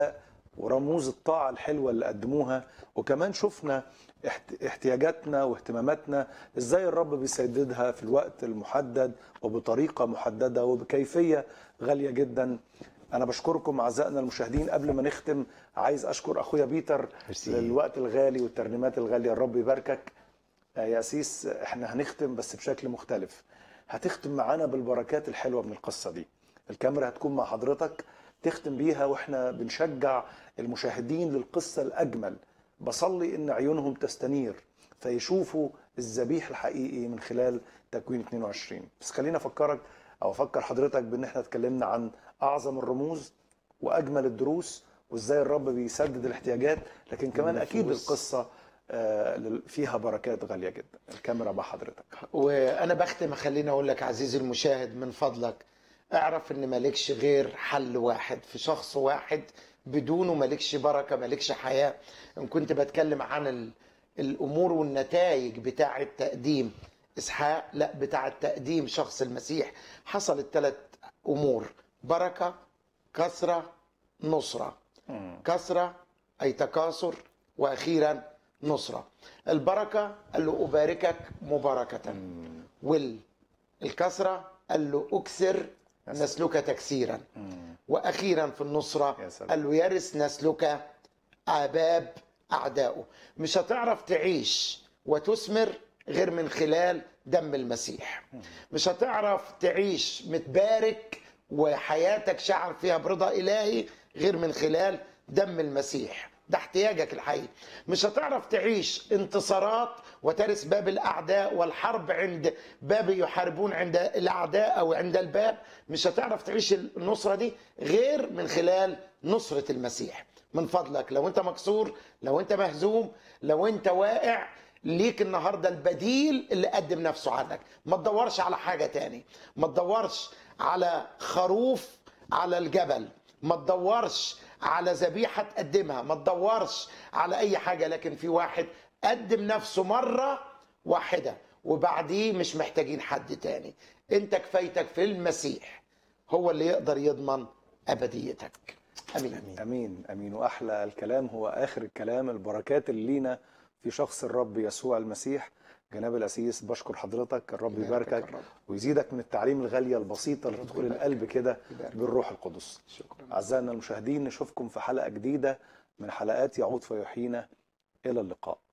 ورموز الطاعة الحلوة اللي قدموها وكمان شفنا احت- احتياجاتنا واهتماماتنا ازاي الرب بيسددها في الوقت المحدد وبطريقة محددة وبكيفية غالية جدا انا بشكركم اعزائنا المشاهدين قبل ما نختم عايز اشكر اخويا بيتر ميرسي. للوقت الغالي والترنيمات الغالية الرب يباركك آه، يا أسيس احنا هنختم بس بشكل مختلف هتختم معانا بالبركات الحلوة من القصة دي الكاميرا هتكون مع حضرتك تختم بيها واحنا بنشجع المشاهدين للقصة الأجمل بصلي إن عيونهم تستنير فيشوفوا الذبيح الحقيقي من خلال تكوين 22 بس خلينا أفكرك أو أفكر حضرتك بإن احنا اتكلمنا عن أعظم الرموز وأجمل الدروس وإزاي الرب بيسدد الاحتياجات لكن كمان أكيد النفوس. القصة آه، لل- فيها بركات غالية جدا الكاميرا مع حضرتك وانا بختم خليني اقول لك عزيزي المشاهد من فضلك اعرف ان مالكش غير حل واحد في شخص واحد بدونه مالكش بركه مالكش حياه ان كنت بتكلم عن ال- الامور والنتائج بتاعه تقديم اسحاق لا بتاعه تقديم شخص المسيح حصلت ثلاث امور بركه كثره نصره كثره اي تكاثر واخيرا نصره البركه قال له اباركك مباركه والكثره قال له اكثر نسلك تكسيرا واخيرا في النصره يا سلام. قال له يرث نسلك عباب اعدائه مش هتعرف تعيش وتثمر غير من خلال دم المسيح مش هتعرف تعيش متبارك وحياتك شعر فيها برضا الهي غير من خلال دم المسيح ده احتياجك الحقيقي مش هتعرف تعيش انتصارات وترث باب الاعداء والحرب عند باب يحاربون عند الاعداء او عند الباب مش هتعرف تعيش النصره دي غير من خلال نصره المسيح من فضلك لو انت مكسور لو انت مهزوم لو انت واقع ليك النهارده البديل اللي قدم نفسه عنك ما تدورش على حاجه تاني ما تدورش على خروف على الجبل ما تدورش على ذبيحه تقدمها ما تدورش على اي حاجه لكن في واحد قدم نفسه مره واحده وبعديه مش محتاجين حد تاني انت كفايتك في المسيح هو اللي يقدر يضمن ابديتك امين, أمين. امين امين واحلى الكلام هو اخر الكلام البركات اللي لينا في شخص الرب يسوع المسيح جناب الاسيس بشكر حضرتك الرب يباركك يباركك الرب. ويزيدك من التعليم الغاليه البسيطه اللي تدخل يبارك. القلب كده يبارك. بالروح القدس شكرا اعزائنا المشاهدين نشوفكم في حلقه جديده من حلقات يعود فيحيينا الى اللقاء